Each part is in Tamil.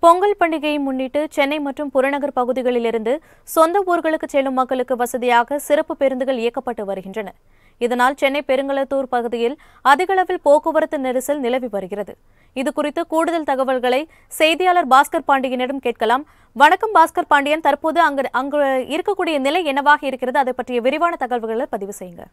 பொங்கல் பண்டிகையை முன்னிட்டு சென்னை மற்றும் புறநகர் பகுதிகளிலிருந்து சொந்த ஊர்களுக்கு செல்லும் மக்களுக்கு வசதியாக சிறப்பு பேருந்துகள் இயக்கப்பட்டு வருகின்றன இதனால் சென்னை பெருங்களத்தூர் பகுதியில் அதிகளவில் போக்குவரத்து நெரிசல் நிலவி வருகிறது இது குறித்து கூடுதல் தகவல்களை செய்தியாளர் பாஸ்கர் பாண்டியனிடம் கேட்கலாம் வணக்கம் பாஸ்கர் பாண்டியன் தற்போது அங்கு அங்கு இருக்கக்கூடிய நிலை என்னவாக இருக்கிறது அதை பற்றிய விரிவான தகவல்களை பதிவு செய்யுங்க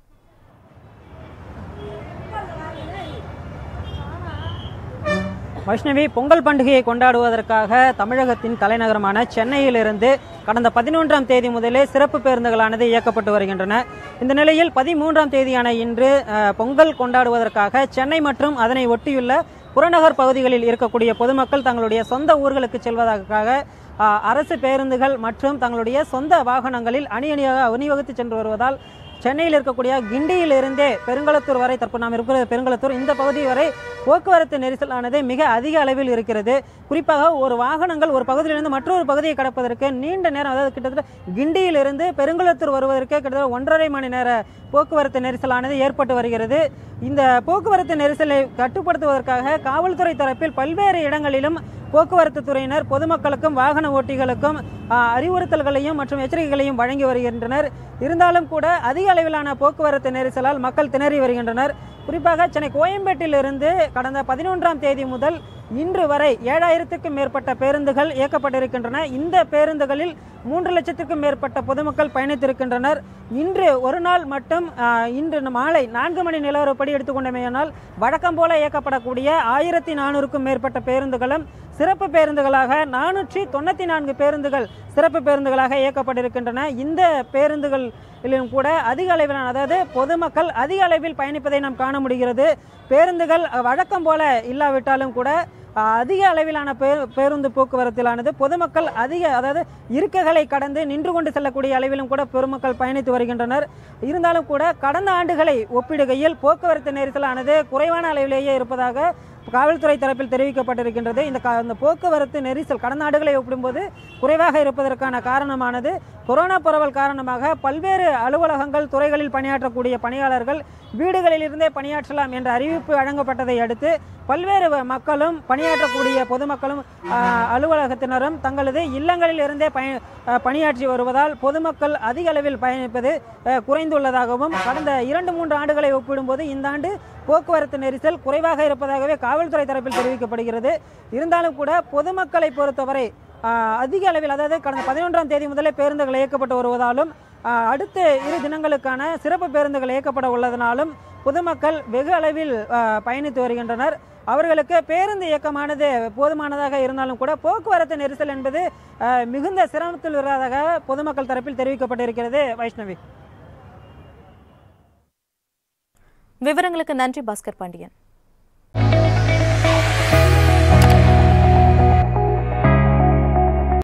வைஷ்ணவி பொங்கல் பண்டிகையை கொண்டாடுவதற்காக தமிழகத்தின் தலைநகரமான சென்னையிலிருந்து கடந்த பதினொன்றாம் தேதி முதலே சிறப்பு பேருந்துகளானது இயக்கப்பட்டு வருகின்றன இந்த நிலையில் பதிமூன்றாம் தேதியான இன்று அஹ், பொங்கல் கொண்டாடுவதற்காக சென்னை மற்றும் அதனை ஒட்டியுள்ள புறநகர் பகுதிகளில் இருக்கக்கூடிய பொதுமக்கள் தங்களுடைய சொந்த ஊர்களுக்கு செல்வதற்காக அஹ், அரசு பேருந்துகள் மற்றும் தங்களுடைய சொந்த வாகனங்களில் அணி அணியாக அணிவகுத்து சென்று வருவதால் சென்னையில் இருக்கக்கூடிய கிண்டியிலிருந்தே பெருங்களத்தூர் வரை தற்போது நாம் இருக்கிற பெருங்களத்தூர் இந்த பகுதி வரை போக்குவரத்து நெரிசலானது மிக அதிக அளவில் இருக்கிறது குறிப்பாக ஒரு வாகனங்கள் ஒரு பகுதியிலிருந்து மற்றொரு பகுதியை கடப்பதற்கு நீண்ட நேரம் அதாவது கிட்டத்தட்ட கிண்டியிலிருந்து பெருங்களத்தூர் வருவதற்கு கிட்டத்தட்ட ஒன்றரை மணி நேர போக்குவரத்து நெரிசலானது ஏற்பட்டு வருகிறது இந்த போக்குவரத்து நெரிசலை கட்டுப்படுத்துவதற்காக காவல்துறை தரப்பில் பல்வேறு இடங்களிலும் போக்குவரத்து துறையினர் பொதுமக்களுக்கும் வாகன ஓட்டிகளுக்கும் ஆ, அறிவுறுத்தல்களையும் மற்றும் எச்சரிக்கைகளையும் வழங்கி வருகின்றனர் இருந்தாலும் கூட அதிக அளவிலான போக்குவரத்து நெரிசலால் மக்கள் திணறி வருகின்றனர் குறிப்பாக சென்னை கோயம்பேட்டிலிருந்து கடந்த பதினொன்றாம் தேதி முதல் இன்று வரை ஏழாயிரத்துக்கும் மேற்பட்ட பேருந்துகள் இயக்கப்பட்டிருக்கின்றன இந்த பேருந்துகளில் மூன்று லட்சத்துக்கும் மேற்பட்ட பொதுமக்கள் பயணித்திருக்கின்றனர் இன்று ஒரு நாள் மட்டும் ஆ, இன்று மாலை நான்கு மணி நிலவரப்படி எடுத்துக்கொண்டமையானால் வழக்கம் போல இயக்கப்படக்கூடிய ஆயிரத்தி நானூறுக்கும் மேற்பட்ட பேருந்துகளும் சிறப்பு பேருந்துகளாக நானூற்றி தொண்ணூற்றி நான்கு பேருந்துகள் சிறப்பு பேருந்துகளாக இயக்கப்பட்டிருக்கின்றன இந்த பேருந்துகளிலும் கூட அதிக அளவிலான அதாவது பொதுமக்கள் அதிக அளவில் பயணிப்பதை நாம் காண முடிகிறது பேருந்துகள் அஹ், வழக்கம் போல இல்லாவிட்டாலும் கூட அஹ், அதிக அளவிலான பே பேருந்து போக்குவரத்திலானது பொதுமக்கள் அதிக அதாவது இருக்கைகளை கடந்து நின்று கொண்டு செல்லக்கூடிய அளவிலும் கூட பெருமக்கள் பயணித்து வருகின்றனர் இருந்தாலும் கூட கடந்த ஆண்டுகளை ஒப்பிடுகையில் போக்குவரத்து நெரிசலானது குறைவான அளவிலேயே இருப்பதாக காவல்துறை தரப்பில் தெரிவிக்கப்பட்டிருக்கின்றது இந்த கா- இந்த போக்குவரத்து நெரிசல் கடந்த ஆண்டுகளை ஒப்பிடும்போது குறைவாக இருப்பதற்கான காரணமானது கொரோனா பரவல் காரணமாக பல்வேறு அலுவலகங்கள் துறைகளில் பணியாற்றக்கூடிய பணியாளர்கள் வீடுகளிலிருந்தே பணியாற்றலாம் என்ற அறிவிப்பு வழங்கப்பட்டதை அடுத்து பல்வேறு வ- மக்களும் பணியாற்றக்கூடிய பொதுமக்களும் ஆ, அலுவலகத்தினரும் தங்களது இல்லங்களில் இருந்தே பய ஆ, பணியாற்றி வருவதால் பொதுமக்கள் அதிக அளவில் பயணிப்பது ஆ, குறைந்துள்ளதாகவும் கடந்த இரண்டு மூன்று ஆண்டுகளை ஒப்பிடும்போது இந்த ஆண்டு போக்குவரத்து நெரிசல் குறைவாக இருப்பதாகவே காவல்துறை தரப்பில் தெரிவிக்கப்படுகிறது இருந்தாலும் கூட பொதுமக்களை பொறுத்தவரை ஆ, அதிக அளவில் அதாவது கடந்த பதினொன்றாம் தேதி முதலே பேருந்துகள் இயக்கப்பட்டு வருவதாலும் ஆ, அடுத்த இரு தினங்களுக்கான சிறப்பு பேருந்துகள் இயக்கப்பட உள்ளதனாலும் பொதுமக்கள் வெகு அளவில் ஆ, பயணித்து வருகின்றனர் அவர்களுக்கு பேருந்து இயக்கமானது போதுமானதாக இருந்தாலும் கூட போக்குவரத்து நெரிசல் என்பது ஆ, மிகுந்த சிரமத்தில் வருவதாக பொதுமக்கள் தரப்பில் தெரிவிக்கப்பட்டிருக்கிறது வைஷ்ணவி விவரங்களுக்கு நன்றி பாஸ்கர் பாண்டியன்